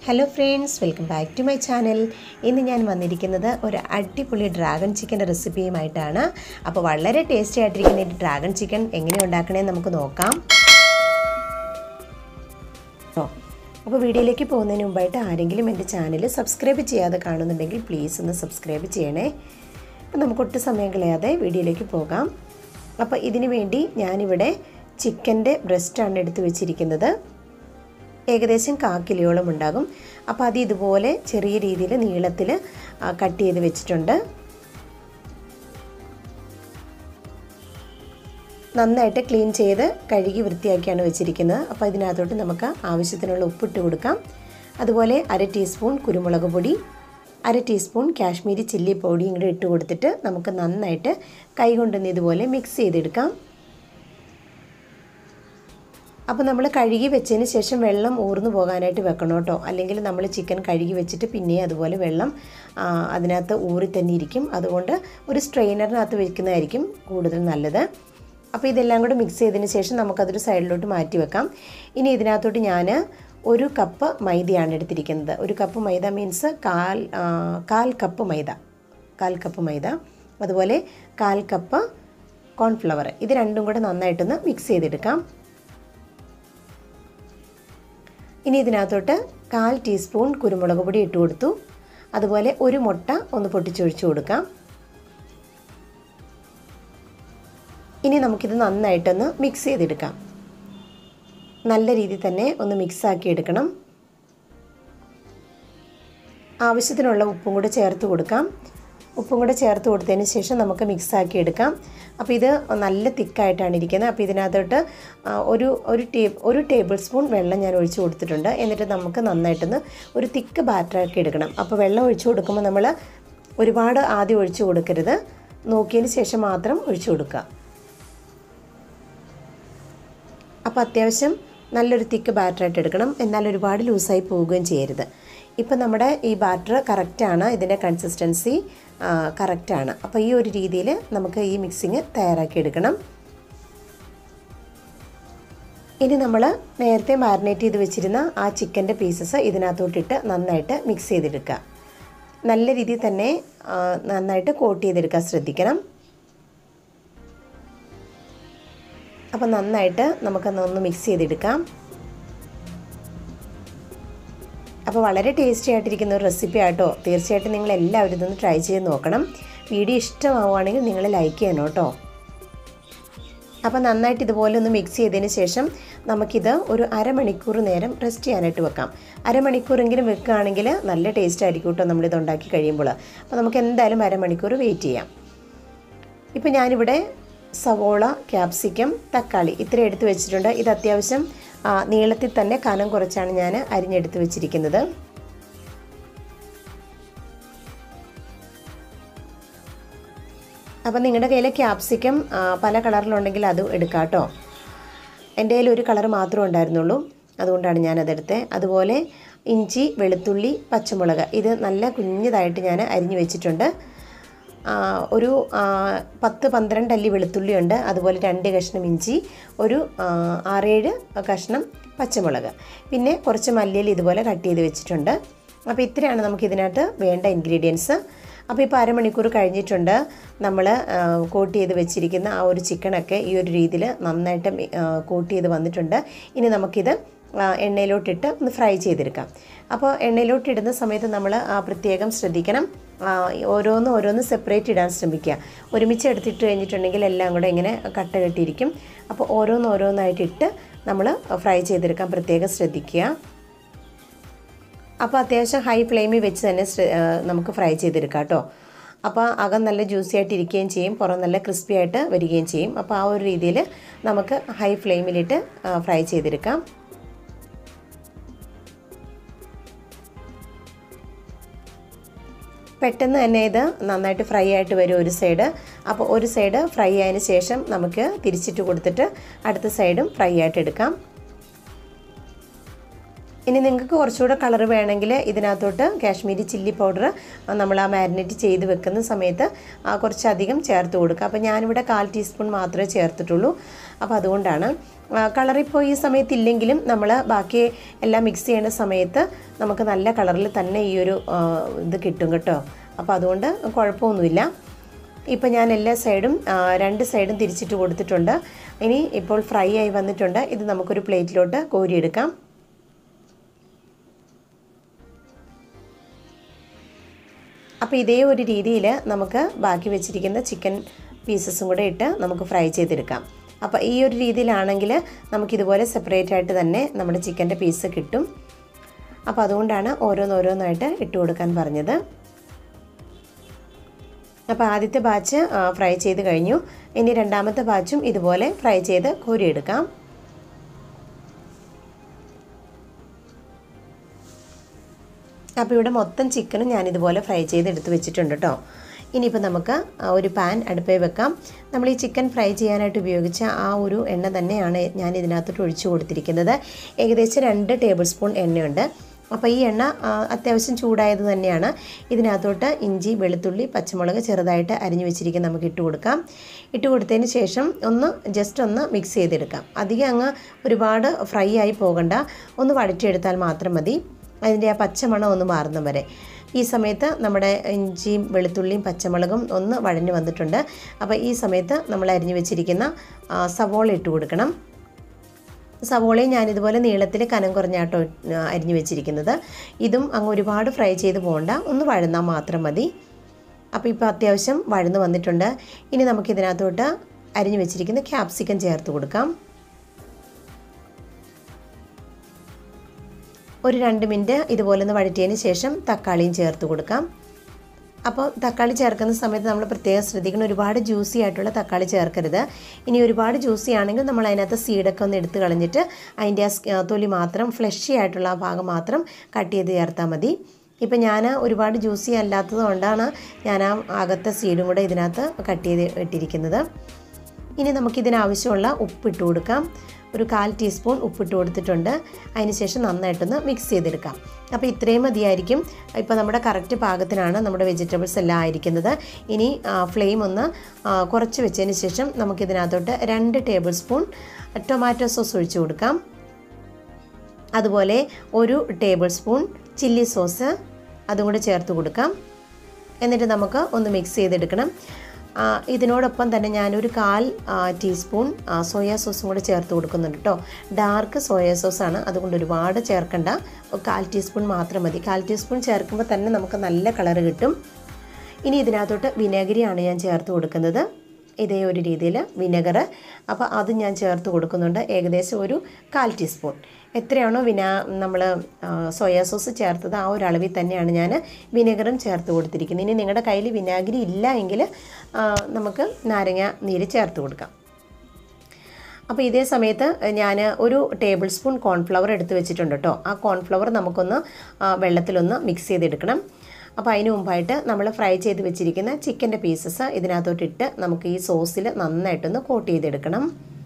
hello friends welcome back to my channel ഇന്ന് ഞാൻ വന്നിരിക്കുന്നത് ഒരു അടിപൊളി ഡ്രാഗൺ ചിക്കൻ്റെ റെസിപ്പിയുമായിട്ടാണ് അപ്പോൾ വളരെ ടേസ്റ്റി ആയിട്ടിരിക്കുന്ന ഈ ഡ്രാഗൺ ചിക്കൻ എങ്ങനെ ഉണ്ടാക്കണേന്ന് നമുക്ക് നോക്കാം ഓ അപ്പോൾ വീഡിയോയിലേക്ക് പോകുന്നതിന് മുമ്പായിട്ട് ആരെങ്കിലും എൻ്റെ ചാനൽ സബ്സ്ക്രൈബ് ചെയ്യാതെ കാണുന്നുണ്ടെങ്കിൽ പ്ലീസ് ഒന്ന് സബ്സ്ക്രൈബ് ചെയ്യണേ അപ്പോൾ നമുക്ക് ഒട്ടും സമയം കളയാതെ വീഡിയോയിലേക്ക് പോകാം അപ്പോൾ ഇതിനു വേണ്ടി ഞാനിവിടെ ചിക്കൻ്റെ ബ്രസ്റ്റാണ് എടുത്ത് വെച്ചിരിക്കുന്നത് ഏകദേശം കാ കിലോളം ഉണ്ടാകും അപ്പോൾ അത് ഇതുപോലെ ചെറിയ രീതിയിൽ നീളത്തിൽ കട്ട് ചെയ്ത് വെച്ചിട്ടുണ്ട് നന്നായിട്ട് ക്ലീൻ ചെയ്ത് കഴുകി വൃത്തിയാക്കിയാണ് വെച്ചിരിക്കുന്നത് അപ്പോൾ ഇതിനകത്തോട്ട് നമുക്ക് ആവശ്യത്തിനുള്ള ഉപ്പിട്ട് കൊടുക്കാം അതുപോലെ അര ടീസ്പൂൺ കുരുമുളക് പൊടി അര ടീസ്പൂൺ കാശ്മീരി ചില്ലി പൊടിയും കൂടെ ഇട്ട് കൊടുത്തിട്ട് നമുക്ക് നന്നായിട്ട് കൈകൊണ്ടുവന്ന് ഇതുപോലെ മിക്സ് ചെയ്തെടുക്കാം അപ്പോൾ നമ്മൾ കഴുകി വെച്ചതിന് ശേഷം വെള്ളം ഊർന്നു പോകാനായിട്ട് വെക്കണം കേട്ടോ അല്ലെങ്കിൽ നമ്മൾ ചിക്കൻ കഴുകി വെച്ചിട്ട് പിന്നെ അതുപോലെ വെള്ളം അതിനകത്ത് ഊറി തന്നെ ഇരിക്കും അതുകൊണ്ട് ഒരു സ്ട്രെയിനറിനകത്ത് വെക്കുന്നതായിരിക്കും കൂടുതൽ നല്ലത് അപ്പോൾ ഇതെല്ലാം കൂടെ മിക്സ് ചെയ്തതിന് ശേഷം നമുക്കതൊരു സൈഡിലോട്ട് മാറ്റി വെക്കാം ഇനി ഇതിനകത്തോട്ട് ഞാൻ ഒരു കപ്പ് മൈദയാണ് എടുത്തിരിക്കുന്നത് ഒരു കപ്പ് മൈദ മീൻസ് കാൽ കാൽ കപ്പ് മൈദ കാൽ കപ്പ് മൈദ അതുപോലെ കാൽ കപ്പ് കോൺഫ്ലവർ ഇത് രണ്ടും കൂടെ നന്നായിട്ടൊന്ന് മിക്സ് ചെയ്തെടുക്കാം ഇനി ഇതിനകത്തോട്ട് കാൽ ടീസ്പൂൺ കുരുമുളക് പൊടി ഇട്ട് കൊടുത്തു അതുപോലെ ഒരു മുട്ട ഒന്ന് പൊട്ടിച്ചൊഴിച്ചു കൊടുക്കാം ഇനി നമുക്കിത് നന്നായിട്ടൊന്ന് മിക്സ് ചെയ്തെടുക്കാം നല്ല രീതിയിൽ തന്നെ ഒന്ന് മിക്സാക്കി എടുക്കണം ആവശ്യത്തിനുള്ള ഉപ്പും കൂടെ ചേർത്ത് കൊടുക്കാം ഉപ്പും കൂടെ ചേർത്ത് കൊടുത്തതിന് ശേഷം നമുക്ക് മിക്സാക്കി എടുക്കാം അപ്പോൾ ഇത് നല്ല തിക്കായിട്ടാണ് ഇരിക്കുന്നത് അപ്പോൾ ഇതിനകത്തോട്ട് ഒരു ഒരു ടേ ഒരു ടേബിൾ സ്പൂൺ വെള്ളം ഞാൻ ഒഴിച്ചു കൊടുത്തിട്ടുണ്ട് എന്നിട്ട് നമുക്ക് നന്നായിട്ടൊന്ന് ഒരു തിക്ക് ബാറ്ററാക്കി എടുക്കണം അപ്പോൾ വെള്ളം ഒഴിച്ചു കൊടുക്കുമ്പോൾ നമ്മൾ ഒരുപാട് ആദ്യം ഒഴിച്ചു കൊടുക്കരുത് നോക്കിയതിന് ശേഷം മാത്രം ഒഴിച്ചു കൊടുക്കുക അപ്പോൾ അത്യാവശ്യം നല്ലൊരു തിക്ക് ബാറ്ററായിട്ട് എടുക്കണം എന്നാൽ ഒരുപാട് ലൂസായി പോവുകയും ചെയ്യരുത് ഇപ്പം നമ്മുടെ ഈ ബാറ്റർ കറക്റ്റാണ് ഇതിൻ്റെ കൺസിസ്റ്റൻസി കറക്റ്റാണ് അപ്പോൾ ഈ ഒരു രീതിയിൽ നമുക്ക് ഈ മിക്സിങ് തയ്യാറാക്കി എടുക്കണം ഇനി നമ്മൾ നേരത്തെ മാരിനേറ്റ് ചെയ്ത് വെച്ചിരുന്ന ആ ചിക്കൻ്റെ പീസസ് ഇതിനകത്തോട്ടിട്ട് നന്നായിട്ട് മിക്സ് ചെയ്തെടുക്കുക നല്ല രീതിയിൽ തന്നെ നന്നായിട്ട് കോട്ട് ചെയ്തെടുക്കാൻ ശ്രദ്ധിക്കണം അപ്പോൾ നന്നായിട്ട് നമുക്കൊന്ന് മിക്സ് ചെയ്തെടുക്കാം അപ്പോൾ വളരെ ടേസ്റ്റി ആയിട്ടിരിക്കുന്ന ഒരു റെസിപ്പി ആട്ടോ തീർച്ചയായിട്ടും നിങ്ങൾ എല്ലാവരും ഇതൊന്ന് ട്രൈ ചെയ്ത് നോക്കണം വീഡിയോ ഇഷ്ടമാവുകയാണെങ്കിൽ നിങ്ങൾ ലൈക്ക് ചെയ്യണം കേട്ടോ അപ്പോൾ നന്നായിട്ട് ഇതുപോലെ ഒന്ന് മിക്സ് ചെയ്തതിന് ശേഷം നമുക്കിത് ഒരു അരമണിക്കൂർ നേരം റെസ്റ്റ് ചെയ്യാനായിട്ട് വെക്കാം അരമണിക്കൂറെങ്കിലും വെക്കുകയാണെങ്കിൽ നല്ല ടേസ്റ്റ് ആയിരിക്കും കേട്ടോ നമ്മളിത് ഉണ്ടാക്കി കഴിയുമ്പോൾ അപ്പോൾ നമുക്ക് എന്തായാലും അരമണിക്കൂർ വെയിറ്റ് ചെയ്യാം ഇപ്പോൾ ഞാനിവിടെ സവോള ക്യാപ്സിക്കം തക്കാളി ഇത്ര എടുത്ത് വെച്ചിട്ടുണ്ട് ഇത് അത്യാവശ്യം നീളത്തിൽ തന്നെ കനം കുറച്ചാണ് ഞാൻ അരിഞ്ഞെടുത്ത് വെച്ചിരിക്കുന്നത് അപ്പം നിങ്ങളുടെ കയ്യിൽ ക്യാപ്സിക്കം പല കളറിലുണ്ടെങ്കിൽ അത് എടുക്കാം കേട്ടോ എൻ്റെ കയ്യിൽ ഒരു കളർ മാത്രമേ ഉണ്ടായിരുന്നുള്ളൂ അതുകൊണ്ടാണ് ഞാനതെടുത്തത് അതുപോലെ ഇഞ്ചി വെളുത്തുള്ളി പച്ചമുളക് ഇത് നല്ല കുഞ്ഞതായിട്ട് ഞാൻ അരിഞ്ഞു വെച്ചിട്ടുണ്ട് ഒരു പത്ത് പന്ത്രണ്ട് അല്ലി വെളുത്തുള്ളി ഉണ്ട് അതുപോലെ രണ്ട് കഷ്ണം ഇഞ്ചി ഒരു ആറേഴ് കഷ്ണം പച്ചമുളക് പിന്നെ കുറച്ച് മല്ലിയിൽ ഇതുപോലെ കട്ട് ചെയ്ത് വെച്ചിട്ടുണ്ട് അപ്പോൾ ഇത്രയാണ് നമുക്ക് ഇതിനകത്ത് വേണ്ട ഇൻഗ്രീഡിയൻസ് അപ്പോൾ ഇപ്പോൾ അരമണിക്കൂർ കഴിഞ്ഞിട്ടുണ്ട് നമ്മൾ കോട്ട് ചെയ്ത് വെച്ചിരിക്കുന്ന ആ ഒരു ചിക്കനൊക്കെ ഈ ഒരു രീതിയിൽ നന്നായിട്ട് കോട്ട് ചെയ്ത് വന്നിട്ടുണ്ട് ഇനി നമുക്കിത് എണ്ണയിലോട്ടിട്ട് ഒന്ന് ഫ്രൈ ചെയ്തെടുക്കാം അപ്പോൾ എണ്ണയിലോട്ട് ഇടുന്ന സമയത്ത് നമ്മൾ പ്രത്യേകം ശ്രദ്ധിക്കണം ഓരോന്ന് ഓരോന്ന് സെപ്പറേറ്റ് ഇടാൻ ശ്രമിക്കുക ഒരുമിച്ച് എടുത്തിട്ട് കഴിഞ്ഞിട്ടുണ്ടെങ്കിൽ എല്ലാം കൂടെ ഇങ്ങനെ കട്ട കെട്ടിയിരിക്കും അപ്പോൾ ഓരോന്ന് ഓരോന്നായിട്ട് ഇട്ട് നമ്മൾ ഫ്രൈ ചെയ്തെടുക്കാൻ പ്രത്യേകം ശ്രദ്ധിക്കുക അപ്പോൾ അത്യാവശ്യം ഹൈ ഫ്ലെയിമിൽ വെച്ച് തന്നെ നമുക്ക് ഫ്രൈ ചെയ്തെടുക്കാം കേട്ടോ അപ്പോൾ അകം നല്ല ജ്യൂസി ആയിട്ട് ഇരിക്കുകയും ചെയ്യും പുറം നല്ല ക്രിസ്പി ആയിട്ട് വരികയും ചെയ്യും അപ്പോൾ ആ ഒരു രീതിയിൽ നമുക്ക് ഹൈ ഫ്ലെയിമിലിട്ട് ഫ്രൈ ചെയ്തെടുക്കാം പെട്ടെന്ന് തന്നെ ഇത് നന്നായിട്ട് ഫ്രൈ ആയിട്ട് വരും ഒരു സൈഡ് അപ്പോൾ ഒരു സൈഡ് ഫ്രൈ ആയതിന് ശേഷം നമുക്ക് തിരിച്ചിട്ട് കൊടുത്തിട്ട് അടുത്ത സൈഡും ഫ്രൈ ആയിട്ട് എടുക്കാം ഇനി നിങ്ങൾക്ക് കുറച്ചുകൂടെ കളർ വേണമെങ്കിൽ ഇതിനകത്തോട്ട് കാശ്മീരി ചില്ലി പൗഡർ നമ്മൾ ആ മാരിനേറ്റ് ചെയ്ത് വെക്കുന്ന സമയത്ത് ആ, കുറച്ചധികം ചേർത്ത് കൊടുക്കുക അപ്പോൾ ഞാനിവിടെ കാൽ ടീസ്പൂൺ മാത്രമേ ചേർത്തിട്ടുള്ളൂ അപ്പോൾ അതുകൊണ്ടാണ് കളർ ഇപ്പോൾ ഈ സമയത്ത് ഇല്ലെങ്കിലും നമ്മൾ ബാക്കി എല്ലാം മിക്സ് ചെയ്യുന്ന സമയത്ത് നമുക്ക് നല്ല കളറിൽ തന്നെ ഈ ഒരു ആ, ഇത് കിട്ടും കേട്ടോ അപ്പോൾ അതുകൊണ്ട് കുഴപ്പമൊന്നുമില്ല ഇപ്പം ഞാൻ എല്ലാ സൈഡും ആ, രണ്ട് സൈഡും തിരിച്ചിട്ട് കൊടുത്തിട്ടുണ്ട് ഇനി ഇപ്പോൾ ഫ്രൈ ആയി വന്നിട്ടുണ്ട് ഇത് നമുക്കൊരു പ്ലേറ്റിലോട്ട് കോരിയെടുക്കാം അപ്പോൾ ഇതേ ഒരു രീതിയിൽ നമുക്ക് ബാക്കി വെച്ചിരിക്കുന്ന ചിക്കൻ പീസസും കൂടെ ഇട്ട് നമുക്ക് ഫ്രൈ ചെയ്തെടുക്കാം അപ്പോൾ ഈ ഒരു രീതിയിലാണെങ്കിൽ നമുക്കിതുപോലെ സെപ്പറേറ്റ് ആയിട്ട് തന്നെ നമ്മുടെ ചിക്കൻ്റെ പീസ് കിട്ടും അപ്പോൾ അതുകൊണ്ടാണ് ഓരോന്നോരോന്നായിട്ട് ഇട്ട് കൊടുക്കാൻ പറഞ്ഞത് അപ്പോൾ ആദ്യത്തെ ബാച്ച് ഫ്രൈ ചെയ്ത് കഴിഞ്ഞു ഇനി രണ്ടാമത്തെ ബാച്ചും ഇതുപോലെ ഫ്രൈ ചെയ്ത് കോരിയെടുക്കാം അപ്പോൾ ഇവിടെ മൊത്തം ചിക്കനും ഞാനിതുപോലെ ഫ്രൈ ചെയ്ത് എടുത്ത് വെച്ചിട്ടുണ്ട് കേട്ടോ ഇനിയിപ്പോൾ നമുക്ക് ആ ഒരു പാൻ അടുപ്പേ വെക്കാം നമ്മൾ ഈ ചിക്കൻ ഫ്രൈ ചെയ്യാനായിട്ട് ഉപയോഗിച്ച ആ ഒരു എണ്ണ തന്നെയാണ് ഞാൻ ഇതിനകത്തോട്ട് ഒഴിച്ചു കൊടുത്തിരിക്കുന്നത് ഏകദേശം രണ്ട് ടേബിൾ സ്പൂൺ എണ്ണയുണ്ട് അപ്പോൾ ഈ എണ്ണ ആ, അത്യാവശ്യം ചൂടായത് തന്നെയാണ് ഇതിനകത്തോട്ട് ഇഞ്ചി വെളുത്തുള്ളി പച്ചമുളക് ചെറുതായിട്ട് അരിഞ്ഞു വെച്ചിരിക്കുന്ന നമുക്ക് ഇട്ട് കൊടുക്കാം ഇട്ട് കൊടുത്തതിന് ശേഷം ഒന്ന് ജസ്റ്റ് ഒന്ന് മിക്സ് ചെയ്തെടുക്കാം അധികം അങ്ങ് ഒരുപാട് ഫ്രൈ ആയി പോകണ്ട ഒന്ന് വഴറ്റിയെടുത്താൽ മാത്രം മതി അതിൻ്റെ ആ പച്ചമണം ഒന്ന് മാറുന്ന വരെ ഈ സമയത്ത് നമ്മുടെ ഇഞ്ചിയും വെളുത്തുള്ളിയും പച്ചമുളകും ഒന്ന് വഴഞ്ഞു വന്നിട്ടുണ്ട് അപ്പോൾ ഈ സമയത്ത് നമ്മൾ അരിഞ്ഞു വെച്ചിരിക്കുന്ന ആ, സവോള ഇട്ട് കൊടുക്കണം സവോളയും ഞാനിതുപോലെ നീളത്തിൽ കനം കുറഞ്ഞാട്ടോ ആ, അരിഞ്ഞു വെച്ചിരിക്കുന്നത് ഇതും അങ്ങ് ഒരുപാട് ഫ്രൈ ചെയ്ത് പോകണ്ട ഒന്ന് വഴന്നാൽ മാത്രം മതി അപ്പോൾ ഇപ്പോൾ അത്യാവശ്യം വഴന്ന് വന്നിട്ടുണ്ട് ഇനി നമുക്കിതിനകത്തോട്ട് അരിഞ്ഞു വെച്ചിരിക്കുന്ന ക്യാപ്സിക്കം ചേർത്ത് കൊടുക്കാം ഒരു രണ്ട് മിനിറ്റ് ഇതുപോലെ ഒന്ന് വഴറ്റിയതിന് ശേഷം തക്കാളിയും ചേർത്ത് കൊടുക്കാം അപ്പോൾ തക്കാളി ചേർക്കുന്ന സമയത്ത് നമ്മൾ പ്രത്യേകം ശ്രദ്ധിക്കണം ഒരുപാട് ജ്യൂസി ആയിട്ടുള്ള തക്കാളി ചേർക്കരുത് ഇനി ഒരുപാട് ജ്യൂസി ആണെങ്കിൽ നമ്മൾ അതിനകത്ത് സീഡൊക്കെ ഒന്ന് എടുത്ത് കളഞ്ഞിട്ട് അതിൻ്റെ ആ സ്- ആ തൊലി മാത്രം ഫ്ലഷി ആയിട്ടുള്ള ആ ഭാഗം മാത്രം കട്ട് ചെയ്ത് ചേർത്താൽ മതി ഇപ്പം ഞാൻ ഒരുപാട് ജ്യൂസി അല്ലാത്തത് കൊണ്ടാണ് ഞാൻ ആ അകത്തെ സീഡും കൂടെ ഇതിനകത്ത് കട്ട് ചെയ്ത് ഇട്ടിരിക്കുന്നത് ഇനി നമുക്കിതിനാവശ്യമുള്ള ഉപ്പിട്ട് കൊടുക്കാം ഒരു കാൽ ടീസ്പൂൺ ഉപ്പിട്ട് കൊടുത്തിട്ടുണ്ട് അതിനുശേഷം നന്നായിട്ടൊന്ന് മിക്സ് ചെയ്തെടുക്കാം അപ്പോൾ ഇത്രയും മതിയായിരിക്കും ഇപ്പോൾ നമ്മുടെ കറക്റ്റ് പാകത്തിനാണ് നമ്മുടെ വെജിറ്റബിൾസ് എല്ലാം ആയിരിക്കുന്നത് ഇനി ഫ്ലെയിം ഒന്ന് ആ, കുറച്ച് വെച്ചതിന് ശേഷം നമുക്കിതിനകത്തോട്ട് രണ്ട് ടേബിൾ സ്പൂൺ ടൊമാറ്റോ സോസ് ഒഴിച്ചു കൊടുക്കാം അതുപോലെ ഒരു ടേബിൾ സ്പൂൺ ചില്ലി സോസ് അതും കൂടെ ചേർത്ത് കൊടുക്കാം എന്നിട്ട് നമുക്ക് ഒന്ന് മിക്സ് ചെയ്തെടുക്കണം ആ, ഇതിനോടൊപ്പം തന്നെ ഞാനൊരു കാൽ ആ, ടീസ്പൂൺ ആ, സോയാ സോസും കൂടെ ചേർത്ത് കൊടുക്കുന്നുണ്ട് കേട്ടോ ഡാർക്ക് സോയാ സോസാണ് അതുകൊണ്ട് ഒരുപാട് ചേർക്കണ്ട ഒരു കാൽ ടീസ്പൂൺ മാത്രം മതി കാൽ ടീസ്പൂൺ ചേർക്കുമ്പോൾ തന്നെ നമുക്ക് നല്ല കളറ് കിട്ടും ഇനി ഇതിനകത്തോട്ട് വിനാഗിരിയാണ് ഞാൻ ചേർത്ത് കൊടുക്കുന്നത് ഇതേ ഒരു രീതിയിൽ വിനെഗർ അപ്പോൾ അത് ഞാൻ ചേർത്ത് കൊടുക്കുന്നുണ്ട് ഏകദേശം ഒരു കാൽ ടീസ്പൂൺ എത്രയാണോ വിനാ നമ്മൾ സോയാ സോസ് ചേർത്തത് ആ ഒരു അളവിൽ തന്നെയാണ് ഞാൻ വിനെഗറും ചേർത്ത് കൊടുത്തിരിക്കുന്നത് ഇനി നിങ്ങളുടെ കയ്യിൽ വിനാഗിരി ഇല്ല എങ്കിൽ ആ, നമുക്ക് നാരങ്ങ നീര് ചേർത്ത് കൊടുക്കാം അപ്പോൾ ഇതേ സമയത്ത് ഞാൻ ഒരു ടേബിൾ സ്പൂൺ കോൺഫ്ലവർ എടുത്ത് വെച്ചിട്ടുണ്ട് കേട്ടോ ആ കോൺഫ്ലവർ നമുക്കൊന്ന് ആ, വെള്ളത്തിലൊന്ന് മിക്സ് ചെയ്തെടുക്കണം അപ്പോൾ അതിന് മുമ്പായിട്ട് നമ്മൾ ഫ്രൈ ചെയ്ത് വെച്ചിരിക്കുന്ന ചിക്കൻ്റെ പീസസ് ഇതിനകത്തോട്ടിട്ട് നമുക്ക് ഈ സോസിൽ നന്നായിട്ടൊന്ന് കോട്ട് ചെയ്തെടുക്കണം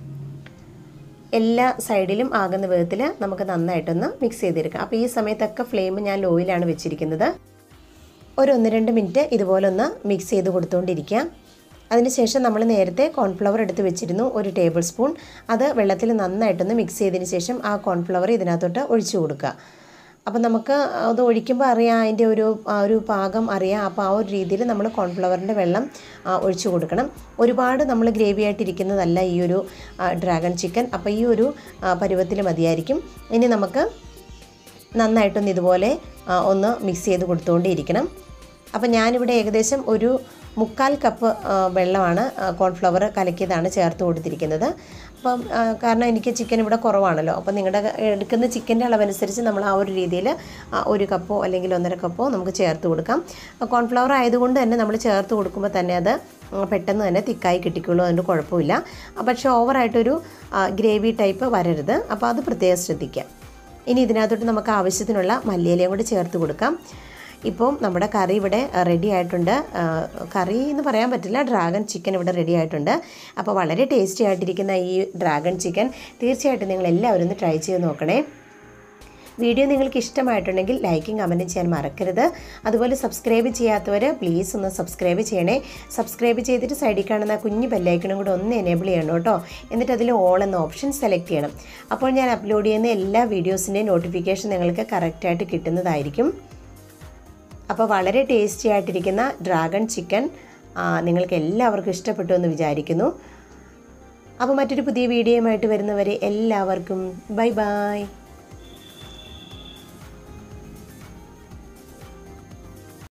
എല്ലാ സൈഡിലും ആകുന്ന വിധത്തിൽ നമുക്ക് നന്നായിട്ടൊന്ന് മിക്സ് ചെയ്തെടുക്കാം അപ്പോൾ ഈ സമയത്തൊക്കെ ഫ്ലെയിം ഞാൻ ലോയിലാണ് വെച്ചിരിക്കുന്നത് ഒരു ഒന്ന് രണ്ട് മിനിറ്റ് ഇതുപോലെ ഒന്ന് മിക്സ് ചെയ്ത് കൊടുത്തുകൊണ്ടിരിക്കുക അതിനുശേഷം നമ്മൾ നേരത്തെ കോൺഫ്ലവർ എടുത്ത് വെച്ചിരുന്നു ഒരു ടേബിൾ സ്പൂൺ അത് വെള്ളത്തിൽ നന്നായിട്ടൊന്ന് മിക്സ് ചെയ്തതിന് ശേഷം ആ കോൺഫ്ലവർ ഇതിനകത്തോട്ട് ഒഴിച്ചു കൊടുക്കുക അപ്പോൾ നമുക്ക് അത് ഒഴിക്കുമ്പോൾ അറിയാം അതിൻ്റെ ഒരു ആ ഒരു പാകം അറിയാം അപ്പോൾ ആ ഒരു രീതിയിൽ നമ്മൾ കോൺഫ്ലവറിൻ്റെ വെള്ളം ആ, ഒഴിച്ചു കൊടുക്കണം ഒരുപാട് നമ്മൾ ഗ്രേവി ആയിട്ടിരിക്കുന്നതല്ല ഈ ഒരു ആ, ഡ്രാഗൺ ചിക്കൻ അപ്പോൾ ഈ ഒരു പരുവത്തിൽ മതിയായിരിക്കും ഇനി നമുക്ക് നന്നായിട്ടൊന്ന് ഇതുപോലെ ആ, ഒന്ന് മിക്സ് ചെയ്ത് കൊടുത്തുകൊണ്ടേയിരിക്കണം അപ്പം ഞാനിവിടെ ഏകദേശം ഒരു മുക്കാൽ കപ്പ് ആ, വെള്ളമാണ് ആ, കോൺഫ്ലവർ കലക്കിയതാണ് ചേർത്ത് കൊടുത്തിരിക്കുന്നത് അപ്പം ആ, കാരണം എനിക്ക് ചിക്കൻ ഇവിടെ കുറവാണല്ലോ അപ്പം നിങ്ങളുടെ എടുക്കുന്ന ചിക്കൻ്റെ അളവനുസരിച്ച് നമ്മൾ ആ ഒരു രീതിയിൽ ഒരു കപ്പോ അല്ലെങ്കിൽ ഒന്നര കപ്പോ നമുക്ക് ചേർത്ത് കൊടുക്കാം കോൺഫ്ലവർ ആയതുകൊണ്ട് തന്നെ നമ്മൾ ചേർത്ത് കൊടുക്കുമ്പോൾ തന്നെ അത് ആ, പെട്ടെന്ന് തന്നെ തിക്കായി കിട്ടിക്കുള്ളൂ അതുകൊണ്ട് കുഴപ്പമില്ല ആ, പക്ഷേ ഓവറായിട്ടൊരു ഗ്രേവി ടൈപ്പ് വരരുത് അപ്പോൾ അത് പ്രത്യേകം ശ്രദ്ധിക്കുക ഇനി ഇതിനകത്തോട്ട് നമുക്ക് ആവശ്യത്തിനുള്ള മല്ലിയിലയും കൂടി ചേർത്ത് കൊടുക്കാം ഇപ്പം നമ്മുടെ കറി ഇവിടെ റെഡി ആയിട്ടുണ്ട് ആ, കറി എന്ന് പറയാൻ പറ്റില്ല ഡ്രാഗൺ ചിക്കൻ ഇവിടെ റെഡി ആയിട്ടുണ്ട് അപ്പോൾ വളരെ ടേസ്റ്റി ആയിട്ടിരിക്കുന്ന ഈ ഡ്രാഗൺ ചിക്കൻ തീർച്ചയായിട്ടും നിങ്ങൾ എല്ലാവരും ഒന്ന് ട്രൈ ചെയ്ത് നോക്കണേ വീഡിയോ നിങ്ങൾക്ക് ഇഷ്ടമായിട്ടുണ്ടെങ്കിൽ ലൈക്കും കമൻറ്റും ചെയ്യാൻ മറക്കരുത് അതുപോലെ സബ്സ്ക്രൈബ് ചെയ്യാത്തവർ പ്ലീസ് ഒന്ന് സബ്സ്ക്രൈബ് ചെയ്യണേ സബ്സ്ക്രൈബ് ചെയ്തിട്ട് സൈഡിൽ കാണുന്ന കുഞ്ഞ് ബെല്ലൈക്കണും കൂടെ ഒന്ന് എനേബിൾ ചെയ്യണം കേട്ടോ എന്നിട്ട് അതിൽ ഓൾ എന്ന ഓപ്ഷൻ സെലക്ട് ചെയ്യണം അപ്പോൾ ഞാൻ അപ്ലോഡ് ചെയ്യുന്ന എല്ലാ വീഡിയോസിൻ്റെയും നോട്ടിഫിക്കേഷൻ നിങ്ങൾക്ക് കറക്റ്റായിട്ട് കിട്ടുന്നതായിരിക്കും അപ്പോൾ വളരെ ടേസ്റ്റി ആയിട്ടിരിക്കുന്ന ഡ്രാഗൺ ചിക്കൻ നിങ്ങൾക്ക് എല്ലാവർക്കും ഇഷ്ടപ്പെട്ടു എന്ന് വിചാരിക്കുന്നു അപ്പോൾ മറ്റൊരു പുതിയ വീഡിയോയുമായിട്ട് വരുന്നവരെ എല്ലാവർക്കും ബൈ ബൈ